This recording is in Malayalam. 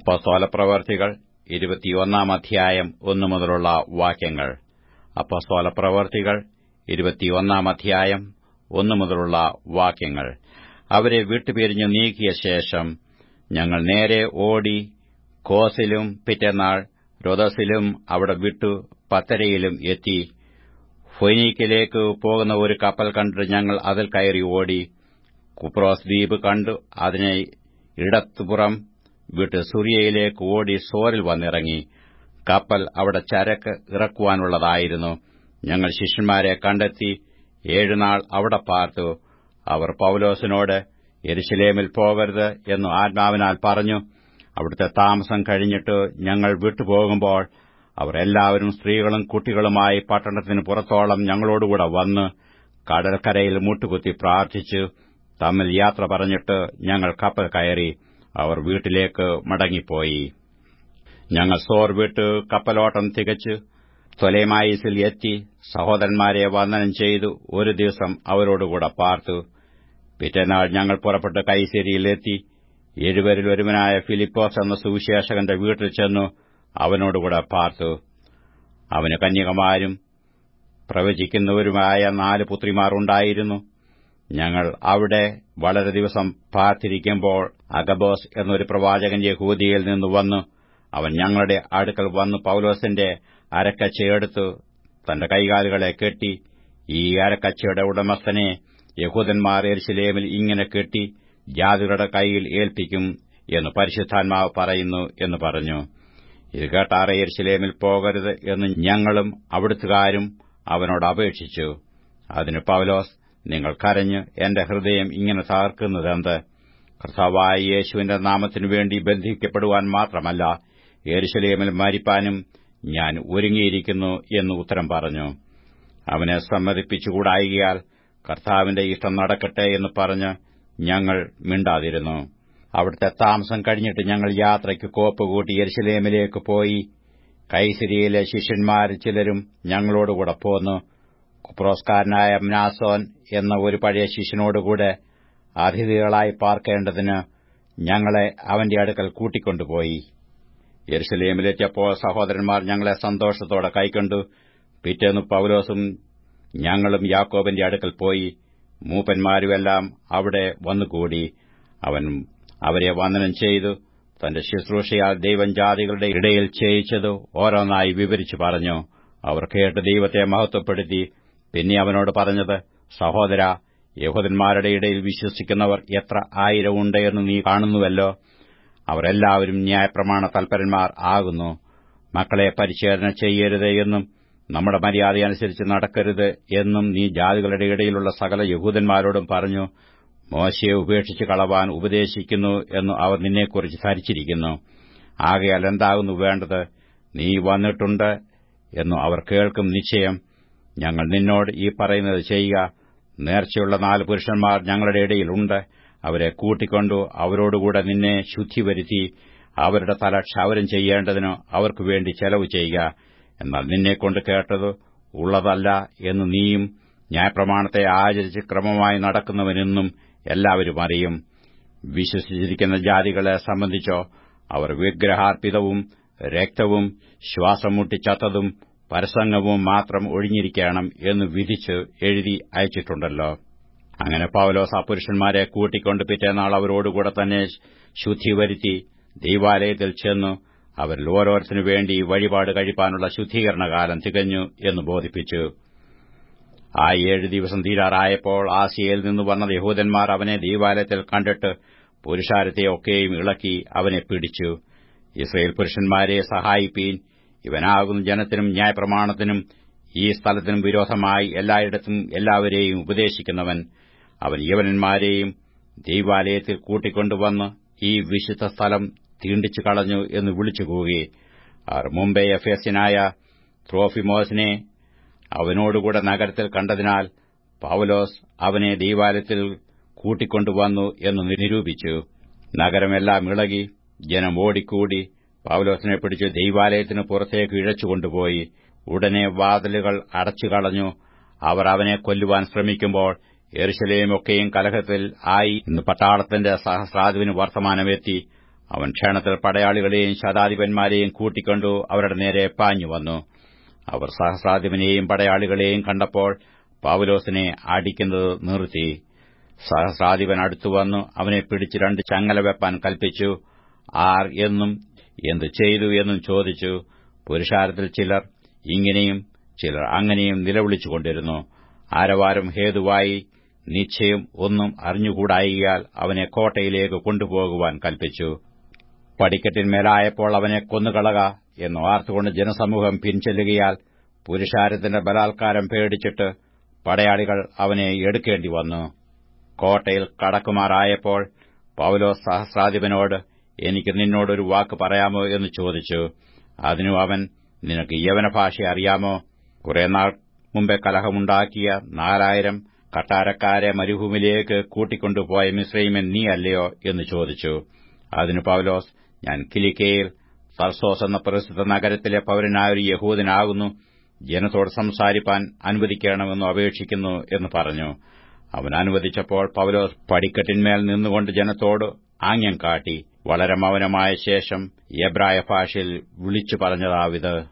അപ്പസ്തോലപ്രവർത്തികൾ ഇരുപത്തിയൊന്നാം അധ്യായം ഒന്നു മുതലുള്ള വാക്യങ്ങൾ അപ്പസ്തോലപ്രവർത്തികൾ ഇരുപത്തിയൊന്നാം അധ്യായം ഒന്നു മുതലുള്ള വാക്യങ്ങൾ അവരെ വിട്ടുപിരിഞ്ഞ് നീക്കിയ ശേഷം ഞങ്ങൾ നേരെ ഓടി കോസിലും പിറ്റേന്നാൾ രൊദസിലും അവിടെ വിട്ടു പത്തരയിലും എത്തി ഫൊയ്നീക്കിലേക്ക് പോകുന്ന ഒരു കപ്പൽ കണ്ടിട്ട് ഞങ്ങൾ അതിൽ കയറി ഓടി കുപ്രോസ് ദ്വീപ് കണ്ടു അതിനെ ഇടത്തുപുറം വിട്ട് സുറിയയിലേക്ക് ഓടി സോരിൽ വന്നിറങ്ങി കപ്പൽ അവിടെ ചരക്ക് ഇറക്കുവാനുള്ളതായിരുന്നു ഞങ്ങൾ ശിഷ്യന്മാരെ കണ്ടെത്തി ഏഴുനാൾ അവിടെ പാർത്തു അവർ പൌലോസിനോട് യെരുശലേമിൽ പോകരുത് എന്ന് ആത്മാവിനാൽ പറഞ്ഞു അവിടുത്തെ താമസം കഴിഞ്ഞിട്ട് ഞങ്ങൾ വിട്ടുപോകുമ്പോൾ അവർ എല്ലാവരും സ്ത്രീകളും കുട്ടികളുമായി പട്ടണത്തിന് പുറത്തോളം ഞങ്ങളോടുകൂടെ വന്ന് കടൽക്കരയിൽ മുട്ടുകുത്തി പ്രാർത്ഥിച്ചു തമ്മിൽ യാത്ര പറഞ്ഞിട്ട് ഞങ്ങൾ കപ്പൽ കയറി അവർ വീട്ടിലേക്ക് മടങ്ങിപ്പോയി ഞങ്ങൾ സോർ വിട്ട് കപ്പലോട്ടം തികച്ചു തൊലേമായിസിൽ എത്തി സഹോദരന്മാരെ വന്ദനം ചെയ്തു ഒരു ദിവസം അവരോടുകൂടെ പാർത്തു പിറ്റേനാൾ ഞങ്ങൾ പുറപ്പെട്ട് കൈസേരിയിലെത്തി എഴുവരിൽ ഒരുവനായ ഫിലിപ്പോസ് എന്ന സുവിശേഷകന്റെ വീട്ടിൽ ചെന്നു അവനോടുകൂടെ പാർത്തു അവന് കന്യകമാരും പ്രവചിക്കുന്നവരുമായ നാല് പുത്രിമാർ ഉണ്ടായിരുന്നു ഞങ്ങൾ അവിടെ വളരെ ദിവസം പാർത്തിരിക്കുമ്പോൾ അഗബോസ് എന്നൊരു പ്രവാചകൻ യഹൂദിയിൽ നിന്ന് വന്നു അവൻ ഞങ്ങളുടെ അടുക്കൽ വന്ന് പൌലോസിന്റെ അരക്കച്ചയെടുത്തു തന്റെ കൈകാലുകളെ കെട്ടി ഈ അരക്കച്ചയുടെ ഉടമസ്ഥനെ യഹൂദന്മാർ എരിശിലേമിൽ ഇങ്ങനെ കെട്ടി ജാതികളുടെ കൈയിൽ ഏൽപ്പിക്കും എന്ന് പരിശുദ്ധാത്മാവ് പറയുന്നു എന്ന് പറഞ്ഞു ഇത് കേട്ടാറെ എരിശിലേമിൽ പോകരുത് എന്ന് ഞങ്ങളും അവിടുത്തുകാരും അവനോട് അപേക്ഷിച്ചു അതിന് പൌലോസ് നിങ്ങൾ കരഞ്ഞ് എന്റെ ഹൃദയം ഇങ്ങനെ തകർക്കുന്നതെന്ത് കർത്താവായ യേശുവിന്റെ നാമത്തിനു വേണ്ടി ബന്ധിക്കപ്പെടുവാൻ മാത്രമല്ല യേരുശലേമിൽ മരിപ്പാനും ഞാൻ ഒരുങ്ങിയിരിക്കുന്നു എന്ന് ഉത്തരം പറഞ്ഞു അവനെ സമ്മതിപ്പിച്ചുകൂടായികയാൽ കർത്താവിന്റെ ഇഷ്ടം നടക്കട്ടെ എന്ന് പറഞ്ഞ് ഞങ്ങൾ മിണ്ടാതിരുന്നു അവിടുത്തെ താമസം കഴിഞ്ഞിട്ട് ഞങ്ങൾ യാത്രയ്ക്ക് കോപ്പ് കൂട്ടി യെരുശലേമിലേക്ക് പോയി കൈസിരിയിലെ ശിഷ്യന്മാർ ചിലരും ഞങ്ങളോടുകൂടെ പോന്നു കുപ്രോസ്കാരനായ മ്നാസോൻ എന്ന ഒരു പഴയ ശിഷ്യനോടുകൂടെ അതിഥികളായി പാർക്കേണ്ടതിന് ഞങ്ങളെ അവന്റെ അടുക്കൽ കൂട്ടിക്കൊണ്ടുപോയി യെരുസലേമിലെത്തിയപ്പോൾ സഹോദരന്മാർ ഞങ്ങളെ സന്തോഷത്തോടെ കൈക്കൊണ്ടു പിറ്റേന്ന് പൌലോസും ഞങ്ങളും യാക്കോബിന്റെ അടുക്കൽ പോയി മൂപ്പന്മാരുമെല്ലാം അവിടെ വന്നുകൂടി അവൻ അവരെ വന്ദനം ചെയ്തു തന്റെ ശുശ്രൂഷയാൽ ദൈവം ജാതികളുടെ ഇടയിൽ ചെയ്യിച്ചത് ഓരോന്നായി വിവരിച്ചു പറഞ്ഞു അവർ കേട്ട് ദൈവത്തെ മഹത്വപ്പെടുത്തി പിന്നെ അവനോട് പറഞ്ഞത് സഹോദര യഹൂദന്മാരുടെ ഇടയിൽ വിശ്വസിക്കുന്നവർ എത്ര ആയിരമുണ്ട് എന്ന് നീ കാണുന്നുവല്ലോ അവരെല്ലാവരും ന്യായപ്രമാണ തൽപരന്മാർ ആകുന്നു മക്കളെ പരിശോധന ചെയ്യരുത് എന്നും നമ്മുടെ മര്യാദയനുസരിച്ച് നടക്കരുത് എന്നും നീ ജാതികളുടെ ഇടയിലുള്ള സകല യഹൂദന്മാരോടും പറഞ്ഞു മോശയെ ഉപേക്ഷിച്ച് കളവാൻ ഉപദേശിക്കുന്നു എന്ന് അവർ നിന്നെക്കുറിച്ച് ധരിച്ചിരിക്കുന്നു ആകയാൽ എന്താകുന്നു വേണ്ടത് നീ വന്നിട്ടുണ്ട് എന്നു അവർ കേൾക്കും നിശ്ചയം ഞങ്ങൾ നിന്നോട് ഈ പറയുന്നത് ചെയ്യുക നേർച്ചയുള്ള നാല് പുരുഷന്മാർ ഞങ്ങളുടെ ഇടയിലുണ്ട് അവരെ കൂട്ടിക്കൊണ്ടു അവരോടുകൂടെ നിന്നെ ശുദ്ധി വരുത്തി അവരുടെ തല ക്ഷൗരം ചെയ്യേണ്ടതിന് അവർക്കു വേണ്ടി ചെലവ് ചെയ്യുക എന്നാൽ നിന്നെക്കൊണ്ട് കേട്ടത് ഉള്ളതല്ല എന്ന് നീയും ന്യായപ്രമാണത്തെ ആചരിച്ച് ക്രമമായി നടക്കുന്നവനെന്നും എല്ലാവരും അറിയും വിശ്വസിച്ചിരിക്കുന്ന ജാതികളെ സംബന്ധിച്ചോ അവർ വിഗ്രഹാർപ്പിതവും രക്തവും ശ്വാസം മുട്ടിച്ചത്തതും പരസംഗവും മാത്രം ഒഴിഞ്ഞിരിക്കണം എന്ന് വിധിച്ച് എഴുതി അയച്ചിട്ടുണ്ടല്ലോ അങ്ങനെ പൌലോസ് ആ പുരുഷന്മാരെ കൂട്ടിക്കൊണ്ട് പിറ്റേനാൾ അവരോടുകൂടെ തന്നെ ശുദ്ധി വരുത്തി ദൈവാലയത്തിൽ ചെന്നു അവരിൽ ഓരോരുത്തനു വേണ്ടി വഴിപാട് കഴിപ്പാനുള്ള ശുദ്ധീകരണകാലം തികഞ്ഞു എന്ന് ബോധിപ്പിച്ചു ആ ഏഴ് ദിവസം തീരാറായപ്പോൾ ആസിയയിൽ നിന്ന് വന്ന യഹൂദന്മാർ അവനെ ദൈവാലയത്തിൽ കണ്ടിട്ട് പുരുഷാരത്തെ ഒക്കെയും ഇളക്കി അവനെ പിടിച്ചു ഇസ്രയേൽ പുരുഷന്മാരെ സഹായിപ്പീൻ ഇവനാകുന്ന ജനത്തിനും ന്യായപ്രമാണത്തിനും ഈ സ്ഥലത്തിനും വിരോധമായി എല്ലായിടത്തും എല്ലാവരെയും ഉപദേശിക്കുന്നവൻ അവൻ യവനന്മാരെയും ദൈവാലയത്തിൽ കൂട്ടിക്കൊണ്ടുവന്ന് ഈ വിശുദ്ധ സ്ഥലം തീണ്ടിച്ചു കളഞ്ഞു എന്ന് വിളിച്ചുകൂകി അവർ മുംബൈ എഫേസ്യനായ ത്രോഫിമോസിനെ അവനോടുകൂടെ നഗരത്തിൽ കണ്ടതിനാൽ പൌലോസ് അവനെ ദൈവാലയത്തിൽ കൂട്ടിക്കൊണ്ടുവന്നു എന്ന് നിരൂപിച്ചു നഗരമെല്ലാം ഇളകി ജനം ഓടിക്കൂടി പൌലോസിനെ പിടിച്ച് ദൈവാലയത്തിന് പുറത്തേക്ക് ഇഴച്ചുകൊണ്ടുപോയി ഉടനെ വാതിലുകൾ അടച്ചുകളഞ്ഞു അവർ അവനെ കൊല്ലുവാൻ ശ്രമിക്കുമ്പോൾ എരുശലേമൊക്കെയും കലഹത്തിൽ ആയി ഇന്ന് പട്ടാളത്തിന്റെ സഹസ്രാധിപന് വർത്തമാനമെത്തി അവൻ ക്ഷണത്തിൽ പടയാളികളെയും ശതാധിപന്മാരെയും കൂട്ടിക്കൊണ്ടു അവരുടെ നേരെ പാഞ്ഞു വന്നു അവർ സഹസ്രാധിപനെയും പടയാളികളെയും കണ്ടപ്പോൾ പൌലോസിനെ അടിക്കുന്നത് നിർത്തി സഹസ്രാധിപൻ അടുത്തുവന്നു അവനെ പിടിച്ച് രണ്ട് ചങ്ങല വെപ്പാൻ കൽപ്പിച്ചു ആർ എന്നും എന്തു ചെയ്തു എന്നും ചോദിച്ചു പുരുഷാരത്തിൽ ചിലർ ഇങ്ങനെയും ചിലർ അങ്ങനെയും നിലവിളിച്ചുകൊണ്ടിരുന്നു ആരവാരം ഹേതുവായി നിശ്ചയം ഒന്നും അറിഞ്ഞുകൂടായികയാൽ അവനെ കോട്ടയിലേക്ക് കൊണ്ടുപോകുവാൻ കൽപ്പിച്ചു പടിക്കെട്ടിന്മേലായപ്പോൾ അവനെ കൊന്നുകളക എന്ന് ആർത്തുകൊണ്ട് ജനസമൂഹം പിൻചെല്ലുകയാൽ പുരുഷാരത്തിന്റെ ബലാത്കാരം പേടിച്ചിട്ട് പടയാളികൾ അവനെ എടുക്കേണ്ടി വന്നു കോട്ടയിൽ കടക്കുമാറായപ്പോൾ പൌലോസ് സഹസ്രാധിപനോട് എനിക്ക് നിന്നോടൊരു വാക്ക് പറയാമോ എന്ന് ചോദിച്ചു അതിനു അവൻ നിനക്ക് യവന ഭാഷ അറിയാമോ കുറെ നാൾ മുമ്പേ കലഹമുണ്ടാക്കിയ നാലായിരം കട്ടാരക്കാരെ മരുഭൂമിയിലേക്ക് കൂട്ടിക്കൊണ്ടുപോയ മിശ്രൈമൻ നീ അല്ലയോ എന്ന് ചോദിച്ചു അതിന് പൌലോസ് ഞാൻ കിലിക്കയിൽ സർസോസ് എന്ന പ്രസിദ്ധ നഗരത്തിലെ പൌരനായ ഒരു യഹൂദനാകുന്നു ജനത്തോട് സംസാരിപ്പാൻ അനുവദിക്കണമെന്ന് അപേക്ഷിക്കുന്നു എന്ന് പറഞ്ഞു അവൻ അനുവദിച്ചപ്പോൾ പൌലോസ് പടിക്കെട്ടിന്മേൽ നിന്നുകൊണ്ട് ജനത്തോട് ആംഗ്യം കാട്ടി വളരെ മൗനമായ ശേഷം എബ്രായ ഭാഷയിൽ വിളിച്ചു പറഞ്ഞതാവിത്